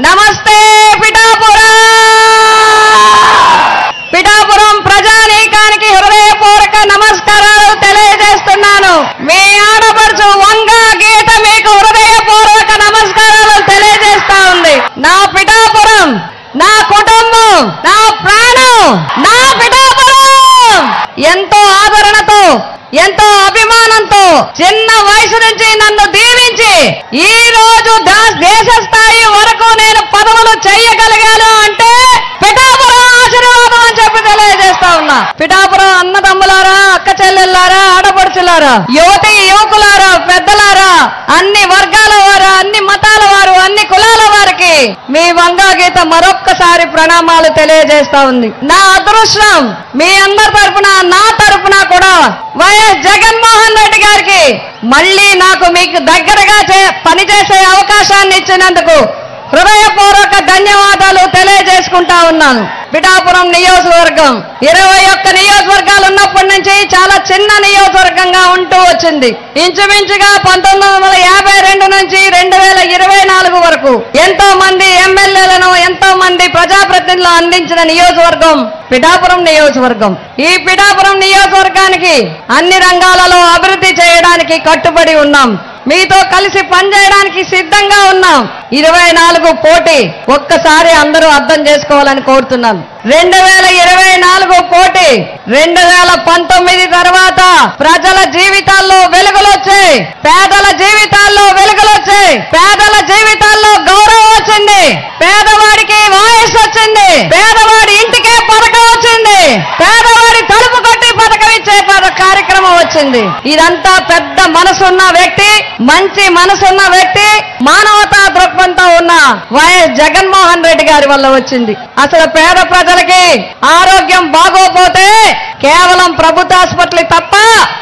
నమస్తే పిఠాపురం పిఠాపురం ప్రజానీకానికి హృదయపూర్వక నమస్కారాలు తెలియజేస్తున్నాను మీ ఆడపడుచు వంగ గీత మీకు హృదయపూర్వక నమస్కారాలు తెలియజేస్తా ఉంది నా పిఠాపురం నా కుటుంబం నా ప్రాణం నా పిఠాపురం ఎంతో ఆదరణతో ఎంతో అభిమానంతో చిన్న వయసు నుంచి నన్ను దీవించి ఈ రోజు దా- దేశ స్థాయి వరకు నేను పదవులు చేయగలిగాను అంటే పిఠాపురం ఆశీర్వాదం అని చెప్పి తెలియజేస్తా ఉన్నా పిఠాపురం అన్నదమ్ములారా అక్క చెల్లెళ్ళారా ఆడపడుచులారా యువతి యువకులారా పెద్దలారా అన్ని వర్గాల వారు అన్ని మతాల వారు అన్ని కులాల వారికి మీ వంగా గీత మరొక్కసారి ప్రణామాలు తెలియజేస్తా ఉంది నా అదృష్టం మీ అందరి తరపున నా తరపున కూడా వైఎస్ జగన్మోహన్ రెడ్డి గారికి మళ్ళీ నాకు మీకు దగ్గరగా చే- పనిచేసే అవకాశాన్ని ఇచ్చినందుకు హృదయపూర్వక ధన్యవాదాలు తెలియజేసుకుంటా ఉన్నాను పిఠాపురం నియోజకవర్గం ఇరవై ఒక్క నియోజకవర్గాలు ఉన్నప్పటి నుంచి చాలా చిన్న నియోజకవర్గంగా ఉంటూ వచ్చింది ఇంచుమించుగా పంతొమ్మిది వందల యాభై రెండు నుంచి రెండు వేల ఇరవై నాలుగు వరకు ఎంతో మంది ఎమ్మెల్యేలను ఎంతో మంది ప్రజాప్రతినిధులు అందించిన నియోజకవర్గం పిఠాపురం నియోజకవర్గం ఈ పిఠాపురం నియోజకవర్గానికి అన్ని రంగాలలో అభివృద్ధి చేయడానికి కట్టుబడి ఉన్నాం మీతో కలిసి పనిచేయడానికి సిద్ధంగా ఉన్నాం ఇరవై నాలుగు పోటీ ఒక్కసారి అందరూ అర్థం చేసుకోవాలని కోరుతున్నాను రెండు వేల ఇరవై నాలుగు పోటీ రెండు వేల పంతొమ్మిది తర్వాత ప్రజల జీవితాల్లో వెలుగులు వచ్చాయి పేదల జీవితాల్లో వెలుగులు వచ్చాయి పేదల జీవితాల్లో గౌరవం వచ్చింది పేదవాడికి వాయిస్ వచ్చింది పేదవాడి ఇంటికే పథకం వచ్చింది పేదవాడి తలుపు కొట్టి పథకం ఇచ్చే పథ కార్యక్రమం వచ్చింది ఇదంతా పెద్ద మనసున్న వ్యక్తి మంచి మనసున్న వ్యక్తి మానవతా దృక్పథంతో ఉన్న వైఎస్ జగన్మోహన్ రెడ్డి గారి వల్ల వచ్చింది అసలు పేద ప్రజలకి ఆరోగ్యం బాగోపోతే కేవలం ప్రభుత్వ ఆసుపత్రి తప్ప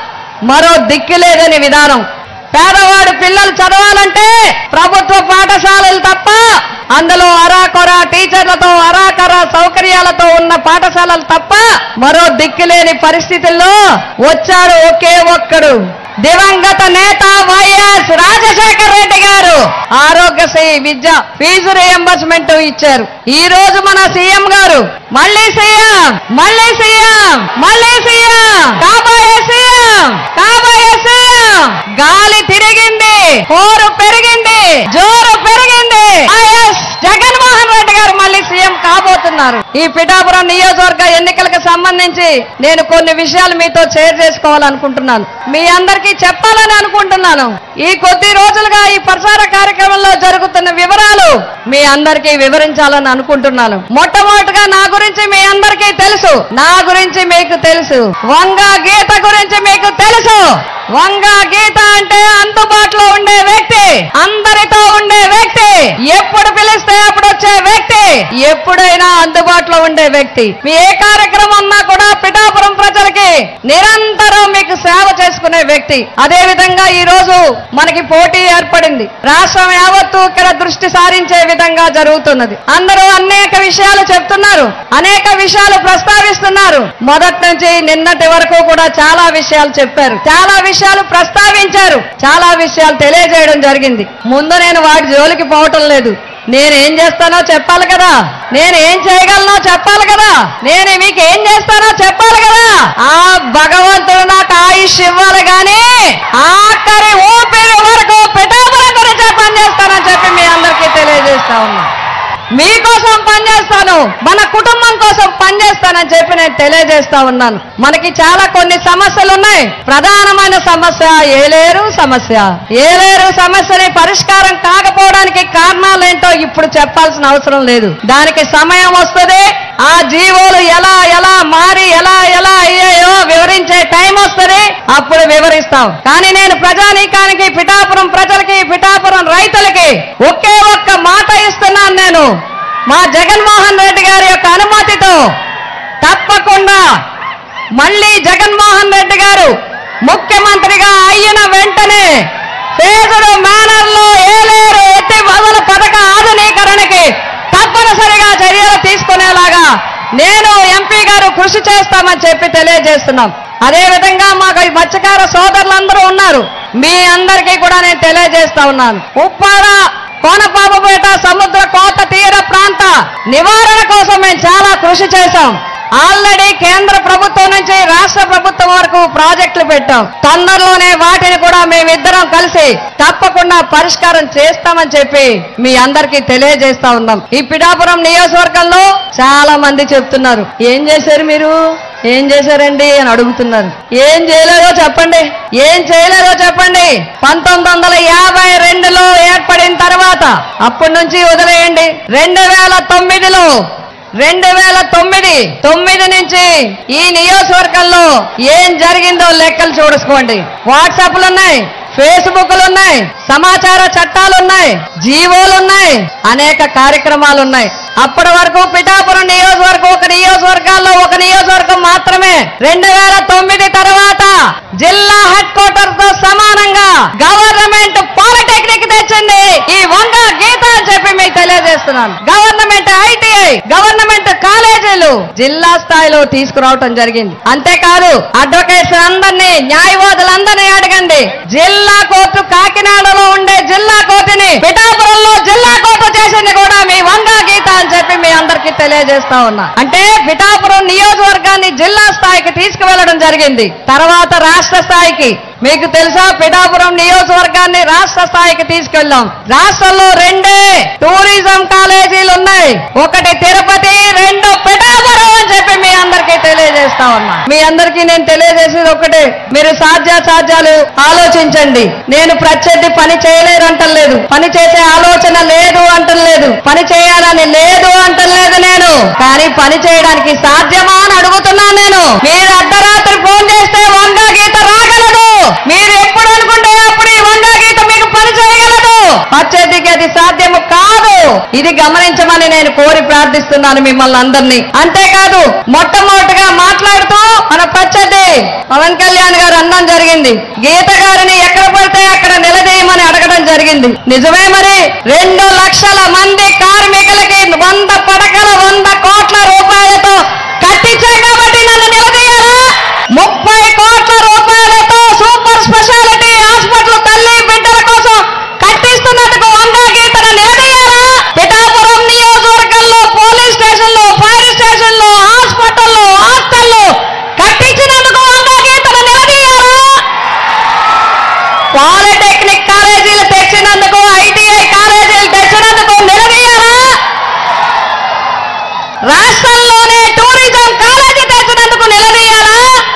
మరో దిక్కు లేదని విధానం పేదవాడు పిల్లలు చదవాలంటే ప్రభుత్వ పాఠశాలలు తప్ప అందులో అరాకొర టీచర్లతో అరాకర సౌకర్యాలతో ఉన్న పాఠశాలలు తప్ప మరో దిక్కులేని పరిస్థితుల్లో వచ్చాడు ఒకే ఒక్కడు దివంగత నేత వైఎస్ రాజశేఖర రెడ్డి గారు ఆరోగ్యశ్రీ విద్య ఫీజు రియంబర్స్మెంట్ ఇచ్చారు ఈ రోజు మన సీఎం గారు మళ్ళీ సీఎం మళ్ళీ సీఎం మళ్ళీ సీఎం కాబోయే సీఎం కాబోయే సీఎం గాలి తిరిగింది పోరు పెరిగింది జోరు పెరిగింది వైఎస్ జగన్మోహన్ రెడ్డి గారు మళ్ళీ సీఎం కాబోతున్నారు ఈ పిఠాపురం నియోజకవర్గ ఎన్నికలకు సంబంధించి నేను కొన్ని విషయాలు మీతో షేర్ చేసుకోవాలనుకుంటున్నాను మీ అందరికీ చెప్పాలని అనుకుంటున్నాను ఈ కొద్ది రోజులుగా ఈ ప్రసార కార్యక్రమంలో జరుగుతున్న వివరాలు మీ అందరికీ వివరించాలని అనుకుంటున్నాను మొట్టమొదటిగా నా గురించి మీ అందరికీ తెలుసు నా గురించి మీకు తెలుసు వంగ గీత గురించి మీకు తెలుసు వంగ గీత అంటే అందుబాటులో ఉండే వ్యక్తి అందరితో ఉండే వ్యక్తి ఎప్పుడు పిలిస్తే అప్పుడు వచ్చే వ్యక్తి ఎప్పుడైనా అందుబాటులో ఉండే వ్యక్తి మీ ఏ కార్యక్రమం ఉన్నా కూడా పిఠాపురం ప్రజలకి నిరంతరం మీకు సేవ చేసుకునే వ్యక్తి అదే విధంగా ఈ రోజు మనకి పోటీ ఏర్పడింది రాష్ట్రం యావత్తు ఇక్కడ దృష్టి సారించే విధంగా జరుగుతున్నది అందరూ అనేక విషయాలు చెప్తున్నారు అనేక విషయాలు ప్రస్తావిస్తున్నారు మొదటి నుంచి నిన్నటి వరకు కూడా చాలా విషయాలు చెప్పారు చాలా విషయాలు ప్రస్తావించారు చాలా విషయాలు తెలియజేయడం జరిగింది ముందు నేను వాటి జోలికి పోవటం లేదు నేను ఏం చేస్తానో చెప్పాలి కదా నేను ఏం చేయగలనో చెప్పాలి కదా నేను మీకు ఏం చేస్తానో చెప్పాలి కదా ఆ భగవంతుడు నాకు ఆయుష్ ఇవ్వాలి గాని ఆఖరి ఊపిరి వరకు పిఠాపురం గురించే పనిచేస్తానని చెప్పి మీ అందరికీ తెలియజేస్తా ఉన్నా మీకోసం పనిచేస్తాను మన కుటుంబం కోసం పనిచేస్తానని చెప్పి నేను తెలియజేస్తా ఉన్నాను మనకి చాలా కొన్ని సమస్యలు ఉన్నాయి ప్రధానమైన సమస్య ఏలేరు సమస్య ఏలేరు సమస్యని పరిష్కారం కాకపోవడానికి కారణాలేంటో ఇప్పుడు చెప్పాల్సిన అవసరం లేదు దానికి సమయం వస్తుంది ఆ జీవోలు ఎలా ఎలా మారి ఎలా ఎలా అయ్యాయో వివరించే టైం వస్తుంది అప్పుడు వివరిస్తాం కానీ నేను ప్రజానీకానికి పిఠాపురం ప్రజలకి పిఠాపురం రైతులకి ఒకే ఒక్క మాట ఇస్తున్నాను నేను మా జగన్మోహన్ రెడ్డి గారి యొక్క అనుమతితో తప్పకుండా మళ్ళీ జగన్మోహన్ రెడ్డి గారు ముఖ్యమంత్రిగా అయిన వెంటనే ఫేజుడు మేనర్ లో ఏలేరు ఎత్తి మొదలు పథక ఆధునీకరణకి తప్పనిసరిగా చర్యలు తీసుకునేలాగా నేను ఎంపీ గారు కృషి చేస్తామని చెప్పి తెలియజేస్తున్నాం అదే విధంగా మాకు ఈ మత్స్యకార సోదరులందరూ ఉన్నారు మీ అందరికీ కూడా నేను తెలియజేస్తా ఉన్నాను ఉప్పాడ కోనపాపపేట సముద్ర కోత తీర ప్రాంత నివారణ కోసం మేము చాలా కృషి చేశాం ఆల్రెడీ కేంద్ర ప్రభుత్వం నుంచి రాష్ట్ర ప్రభుత్వం వరకు ప్రాజెక్టులు పెట్టాం తొందరలోనే వాటిని కూడా మేమిద్దరం కలిసి తప్పకుండా పరిష్కారం చేస్తామని చెప్పి మీ అందరికీ తెలియజేస్తా ఉన్నాం ఈ పిఠాపురం నియోజకవర్గంలో చాలా మంది చెప్తున్నారు ఏం చేశారు మీరు ఏం చేశారండి అని అడుగుతున్నారు ఏం చేయలేదో చెప్పండి ఏం చేయలేదో చెప్పండి పంతొమ్మిది వందల యాభై రెండులో ఏర్పడిన తర్వాత అప్పటి నుంచి వదిలేయండి రెండు వేల తొమ్మిదిలో రెండు వేల తొమ్మిది తొమ్మిది నుంచి ఈ నియోజకవర్గంలో ఏం జరిగిందో లెక్కలు చూసుకోండి వాట్సాప్లు ఉన్నాయి ఫేస్బుక్లు ఉన్నాయి సమాచార చట్టాలు ఉన్నాయి జీవోలు ఉన్నాయి అనేక కార్యక్రమాలు ఉన్నాయి అప్పటి వరకు పిఠాపురం నియోజకవర్గం ఒక నియోజకవర్గాల్లో ఒక నియోజకవర్గం మాత్రమే రెండు వేల తొమ్మిది తర్వాత జిల్లా హెడ్ క్వార్టర్ తో సమానంగా గవర్నమెంట్ పాలిటెక్నిక్ తెచ్చింది ఈ వంగ గీత అని చెప్పి మీకు తెలియజేస్తున్నాను గవర్నమెంట్ ఐటీఐ గవర్నమెంట్ కాలేజీలు జిల్లా స్థాయిలో తీసుకురావటం జరిగింది అంతేకాదు అడ్వకేట్స్ అందరినీ న్యాయవాదులందరినీ అడగండి జిల్లా కోర్టు కాకినాడలో ఉండే జిల్లా కోర్టుని పిఠాపురంలో జిల్లా కోర్టు చేసింది కూడా మీ వంగా గీత అని చెప్పి మీ అందరికీ తెలియజేస్తా ఉన్నా అంటే పిఠాపురం నియోజకవర్గాన్ని జిల్లా స్థాయికి తీసుకువెళ్ళడం జరిగింది తర్వాత రాష్ట్ర స్థాయికి మీకు తెలుసా పిఠాపురం నియోజకవర్గాన్ని రాష్ట్ర స్థాయికి తీసుకెళ్ళాం రాష్ట్రంలో రెండే టూరిజం కాలేజీలు ఉన్నాయి ఒకటి తిరుపతి రెండు పిఠాపురం అని చెప్పి మీ అందరికీ తెలియజేస్తా ఉన్నా మీ అందరికీ నేను తెలియజేసేది ఒకటే మీరు సాధ్యాసాధ్యాలు ఆలోచించండి నేను ప్రత్యర్థి పని చేయలేరు అంటలేదు పని చేసే ఆలోచన లేదు అంటలేదు పని చేయాలని లేదు అంటలేదు నేను కానీ పని చేయడానికి సాధ్యమా అని అడుగుతున్నాను నేను మీరు అర్ధరాత్రి ఫోన్ చేస్తే వంగా గీత రాగలదు మీరు ఎప్పుడు అనుకుంటే అప్పుడు ఈ వంగా గీత మీకు పని చేయగలదు ప్రత్యర్థికి అది సాధ్యము కాదు ఇది గమనించమని నేను కోరి ప్రార్థిస్తున్నాను మిమ్మల్ని అందరినీ అంతేకాదు మొట్టమొదటిగా మాట్లాడుతూ మన ప్రత్యర్థి పవన్ కళ్యాణ్ గారు అన్నం జరిగింది గీత గారిని ఎక్కడ పడితే అక్కడ నిలదీయమని అడగడం జరిగింది నిజమే మరి రెండు లక్షల మంది కార్మికులకి వంద పడకల వంద కోట్ల రూపాయలతో కట్టించాం కాబట్టి నన్ను నిలదీయాలా ముప్పై కోట్ల రూపాయలతో సూపర్ స్పెషాలిటీ హాస్పిటల్ తల్లి బిడ్డల కోసం కట్టిస్తున్నందుకు వంగా గీతను నిలదీయాలా పిఠాపురం నియోజకవర్గంలో పోలీస్ స్టేషన్లో ఫైర్ స్టేషన్లో హాస్పిటల్లో హాస్టల్లో కట్టించినందుకు వంగా గీతను నిలదీయాలా పాలిటెక్నిక్ కాలేజీలు తెచ్చినందుకు ఐటీఐ కాలేజీలు తెచ్చినందుకు నిలదీయాలా రాష్ట్రంలోనే టూరిజం కాలేజీ తెచ్చినందుకు నిలదీయాలా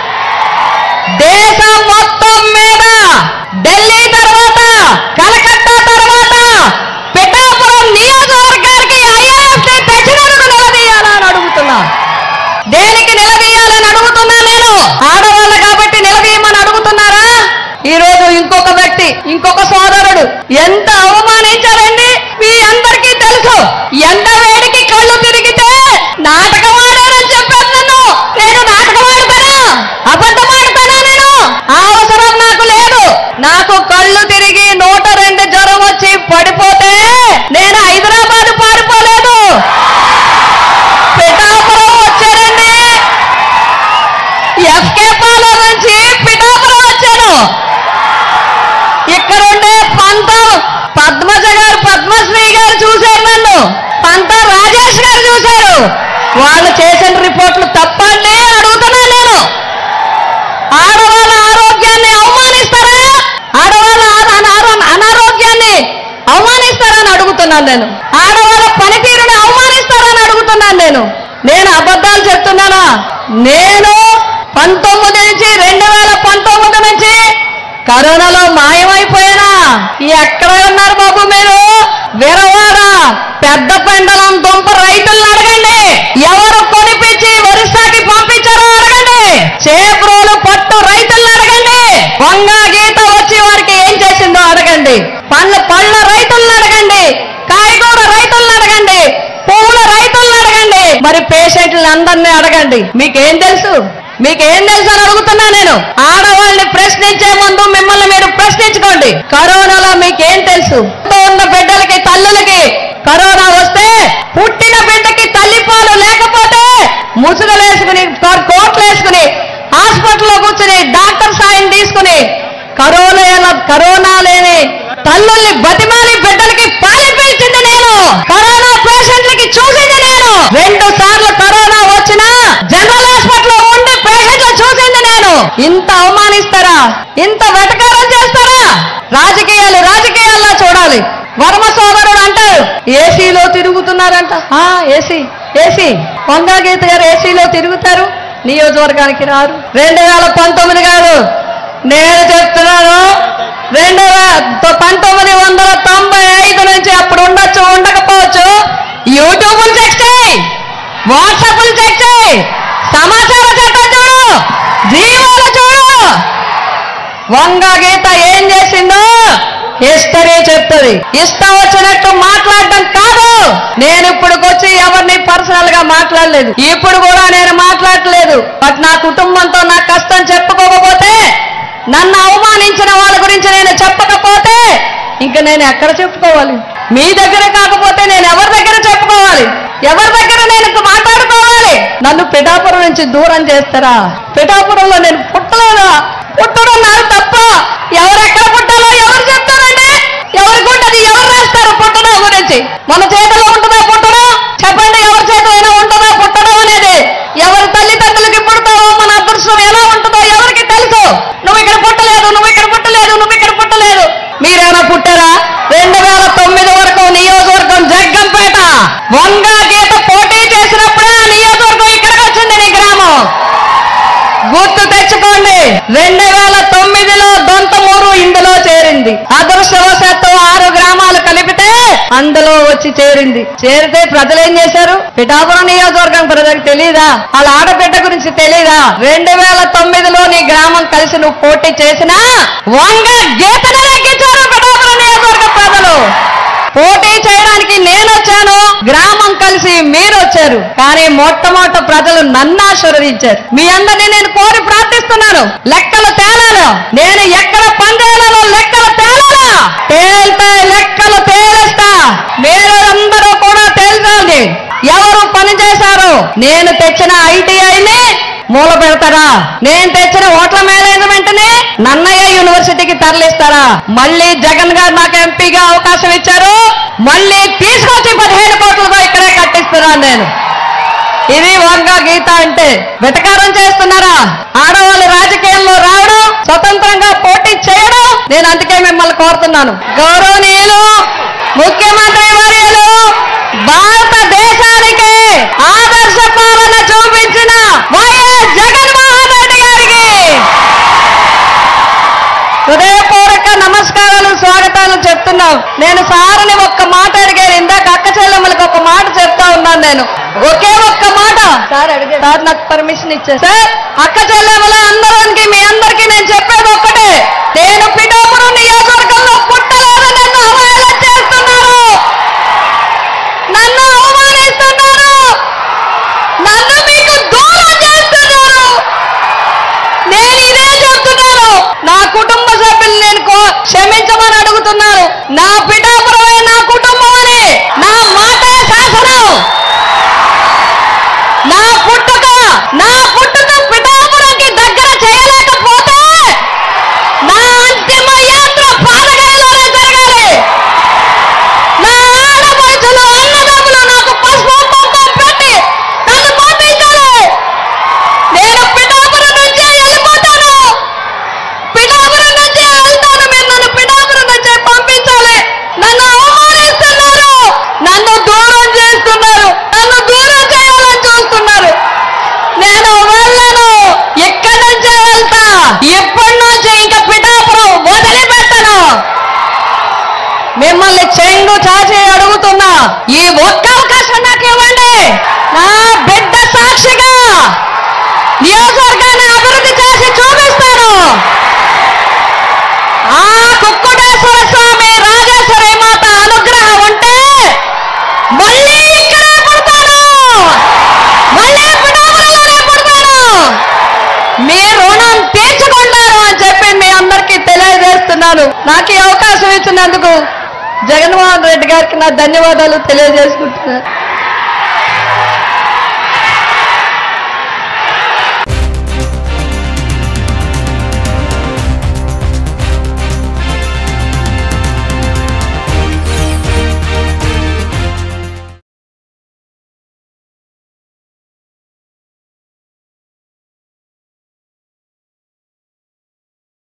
దేశం మొత్తం మీద ఢిల్లీ తర్వాత కలకత్తా తర్వాత పిఠాపురం నియోజకవర్గానికి ఐఏఎస్ తెచ్చినందుకు నిలదీయాలా అని అడుగుతున్నా దేనికి నిలదీయాలని అడుగుతున్నా నేను ఆడవాళ్ళు కాబట్టి నిలదీయమని అడుగుతున్నారా ఈ రోజు ఇంకొక వ్యక్తి ఇంకొక సోదరుడు ఎంత అవమానించారండి మీ అందరికీ తెలుసు ఎండ వేడికి కళ్ళు తిరిగితే నాటకం ఆడానని చెప్పాను నన్ను నేను నాటకం ఆడతానా అబద్ధం ఆడతానా నేను ఆ అవసరం నాకు లేదు నాకు కళ్ళు తిరిగి నూట రెండు జ్వరం వచ్చి పడిపోతే నేను హైదరాబాద్ పారిపోలేదు పిఠాపురం వచ్చారండి ఎఫ్కే పాలో నుంచి పిఠాపురం వచ్చాను ఇక్కడుండే పంత పద్మజ గారు పద్మశ్రీ గారు చూశారు నన్ను పంత రాజేష్ గారు చూశారు వాళ్ళు చేసిన రిపోర్ట్లు తప్పండి అని అడుగుతున్నా నేను ఆడవాళ్ళ ఆరోగ్యాన్ని అవమానిస్తారా ఆడవాళ్ళ ఆ- అనారో- అనారోగ్యాన్ని అవమానిస్తారని అడుగుతున్నాను నేను ఆడవాళ్ళ పనితీరుని అవమానిస్తారని అడుగుతున్నాను నేను నేను అబద్ధాలు చెప్తున్నానా నేను పంతొమ్మిది నుంచి రెండు వేల పంతొమ్మిది నుంచి కరోనాలో మాయమైపోయానా ఎక్కడ ఉన్నారు బాబు మీరు విరవాడ పెద్ద పెండలం దుంప రైతులను అడగండి ఎవరు కొనిపించి ఒరిస్సాకి పంపించారో అడగండి చేబ్రోలు పట్టు రైతులను అడగండి వంగ గీత వచ్చి వారికి ఏం చేసిందో అడగండి పళ్ళ పళ్ళ రైతులను అడగండి కాయగూర రైతులను అడగండి పువ్వుల రైతులను అడగండి మరి పేషెంట్లను అందరినీ అడగండి మీకేం తెలుసు మీకేం తెలుసు అని అడుగుతున్నా నేను ఆడవాళ్ళని ప్రశ్నించే ముందు మిమ్మల్ని మీరు ప్రశ్నించుకోండి కరోనాలో మీకేం తెలుసు ఉన్న బిడ్డలకి తల్లులకి కరోనా వస్తే పుట్టిన బిడ్డకి తల్లిపాలు లేకపోతే ముసుగులేసుకుని కోట్లు వేసుకుని హాస్పిటల్లో కూర్చుని డాక్టర్ సాయం తీసుకుని కరోనా కరోనా లేని తల్లుల్ని బతిమాలి బిడ్డలకి పాలింపు కరోనా పేషెంట్లకి చూసింది నేను రెండు సార్లు కరోనా వచ్చినా జనరల్ హాస్పిటల్ ఉండి పేషెంట్లు చూసింది నేను ఇంత అవమానిస్తారా ఇంత వెటకారం చేస్తారా రాజకీయాలు రాజకీయాల్లో చూడాలి వర్మ సోదరుడు అంటారు ఏసీలో తిరుగుతున్నారంట ఆ ఏసీ ఏసీ వంగా గీత గారు ఏసీలో తిరుగుతారు నియోజకవర్గానికి రారు రెండు వేల పంతొమ్మిది కాదు నేను చెప్తున్నాను రెండు వే- పంతొమ్మిది వందల తొంభై ఐదు నుంచి అప్పుడు ఉండొచ్చు ఉండకపోవచ్చు యూట్యూబ్లు చెక్ చేయి వాట్సాప్లు చెక్ చేయి సమాచార చట్టం చూడు జీవాలు చూడు వంగ గీత ఏం చేసిందో హిస్టరీ చెప్తుంది ఇష్టం వచ్చినట్టు మాట్లాడటం కాదు నేను ఇప్పుడుకొచ్చి ఎవరిని పర్సనల్ గా మాట్లాడలేదు ఇప్పుడు కూడా నేను మాట్లాడలేదు బట్ నా కుటుంబంతో నా కష్టం చెప్పుకోకపోతే నన్ను అవమానించిన వాళ్ళ గురించి నేను చెప్పకపోతే ఇంకా నేను ఎక్కడ చెప్పుకోవాలి మీ దగ్గర కాకపోతే నేను ఎవరి దగ్గర చెప్పుకోవాలి ఎవరి దగ్గర నేను ఇంక మాట్లాడుకోవాలి నన్ను పిఠాపురం నుంచి దూరం చేస్తారా పిఠాపురంలో నేను పుట్టలేదా పుట్టడం నాకు తప్ప ఎవరెక్కడ పుట్టాలో ఎవరు చెప్తారండి ఎవరికి ఉంటది ఎవరు రాస్తారు పుట్టడం గురించి మన చేతిలో ఉంటుందా పుట్టడం చెప్పండి ఎవరి చేతిలో అయినా ఉంటుందా పుట్టడం అనేది ఎవరి తల్లిదండ్రులకి పుడతావో మన అదృష్టం ఎలా ఉంటుందో ఎవరికి తెలుసు నువ్వు ఇక్కడ పుట్టలేదు నువ్వు ఇక్కడ పుట్టలేదు నువ్వు ఇక్కడ పుట్టలేదు మీరేమైనా పుట్టారా రెండు వేల తొమ్మిది వరకు నియోజకవర్గం జగ్గంపేట వంగా గీత పోటీ చేసినప్పుడే ఆ నియోజకవర్గం ఇక్కడికి వచ్చింది నీ గ్రామం గుర్తు తెచ్చుకోండి రెండు వేల తొమ్మిదిలో దొంతమూరు ఇందులో చేరింది అదృష్టవశాత్తు ఆరు గ్రామాలు కలిపితే అందులో వచ్చి చేరింది చేరితే ప్రజలు ఏం చేశారు పిఠాపురం నియోజకవర్గం ప్రజలకు తెలీదా వాళ్ళ ఆడబిడ్డ గురించి తెలీదా రెండు వేల తొమ్మిదిలో నీ గ్రామం కలిసి నువ్వు పోటీ చేసినా వంగ గీతనే లెక్కించారు పిఠాపురం నియోజకవర్గ ప్రజలు పోటీ చేయడానికి నేను వచ్చాను గ్రామం కలిసి మీరు వచ్చారు కానీ మొట్టమొదట ప్రజలు నన్ను ఆశీర్వదించారు మీ అందరినీ నేను కోరి ప్రార్థిస్తున్నాను లెక్కలు తేలాను నేను ఎక్కడ పందేలలో లెక్కలు తేలాలా తేల్తే లెక్కలు తేలేస్తా మీరు అందరూ కూడా తేల్చాలి ఎవరు పని చేశారు నేను తెచ్చిన ఐటీఐని మూల పెడతారా నేను తెచ్చిన ఓట్ల మేనేజ్మెంట్ ని నన్నయ్య యూనివర్సిటీకి తరలిస్తారా మళ్ళీ జగన్ గారు నాకు ఎంపీగా అవకాశం ఇచ్చారు మళ్ళీ తీసుకొచ్చి పదిహేను కోట్లతో ఇక్కడే కట్టిస్తున్నా నేను ఇది వంగ గీత అంటే వెటకారం చేస్తున్నారా ఆడవాళ్ళు రాజకీయాల్లో రావడం స్వతంత్రంగా పోటీ చేయడం నేను అందుకే మిమ్మల్ని కోరుతున్నాను గౌరవనీయులు ముఖ్యమంత్రి వర్యులు భారతదేశానికి ఆదర్శ పాలన చూపించిన వైఎస్ జగన్మోహన్ రెడ్డి గారికి హృదయపూర్వక నమస్కారాలు స్వాగతాలు చెప్తున్నాం నేను సారుని ఒక్క మాట అడిగాను ఇందాక అక్క చెల్లెమ్మలకి ఒక మాట చెప్తా ఉన్నాను నేను ఒకే ఒక్క మాట సార్ అడిగారు సార్ నాకు పర్మిషన్ ఇచ్చారు సార్ అక్క చెల్లెమ్మల అందరికి మీ అందరికి నేను చెప్పేది ఒక్కటే నేను పిఠాపురం నియోజకవర్గంలో పుట్టలేదు నన్ను అవహేళన చేస్తున్నారు నన్ను అవమానిస్తున్నారు నన్ను మీకు దూరం చేస్తున్నారు నేను ఇదే చెప్తున్నాను నా కుటుంబ సభ్యులు నేను కో- క్షమించమని అడుగుతున్నాను నా పిఠాపురమే నా కుటుంబం అని నా మాటే శాసనం నా పుట్టుక నా పుట్టుక పిఠాపురంకి దగ్గర చేయలేకపోతే నా అంతిమ యాత్ర పాదగయలోనే జరగాలి నా ఆడపడుచులు అన్నదమ్ములు నాకు పసుపు కుంకుమ పెట్టి నన్ను పంపించాలి నేను పిఠాపురం నుంచే వెళ్ళిపోతాను పిఠాపురం నుంచే వెళ్తాను మీరు నన్ను పిఠాపురం నుంచే పంపించాలి నన్ను అవమానిస్తున్నారు నన్ను దూరం చేస్తున్నారు నన్ను దూరం చేయాలని చూస్తున్నారు నేను వెళ్ళను ఇక్కడి నుంచే వెళ్తా ఎప్పటి నుంచి ఇంకా పిఠాపురం వదిలిపెట్టను మిమ్మల్ని చెంగు చాచి అడుగుతున్నా ఈ ఒక్క అవకాశం నాకు ఇవ్వండి నా బిడ్డ సాక్షిగా నియోజకవర్గాన్ని అభివృద్ధి చేసి చూపిస్తాను ఆ కుక్కుటేశ్వర స్వామి రాజేశ్వరి మాత అనుగ్రహం ఉంటే మళ్ళీ ఇక్కడే పుడతాను మళ్ళీ పిఠాపురంలోనే పుడతాను మీ రుణం తీర్చుకుంటారు అని చెప్పి మీ అందరికీ తెలియజేస్తున్నాను నాకు ఈ అవకాశం ఇచ్చినందుకు జగన్మోహన్ రెడ్డి గారికి నా ధన్యవాదాలు తెలియజేసుకుంటున్నాను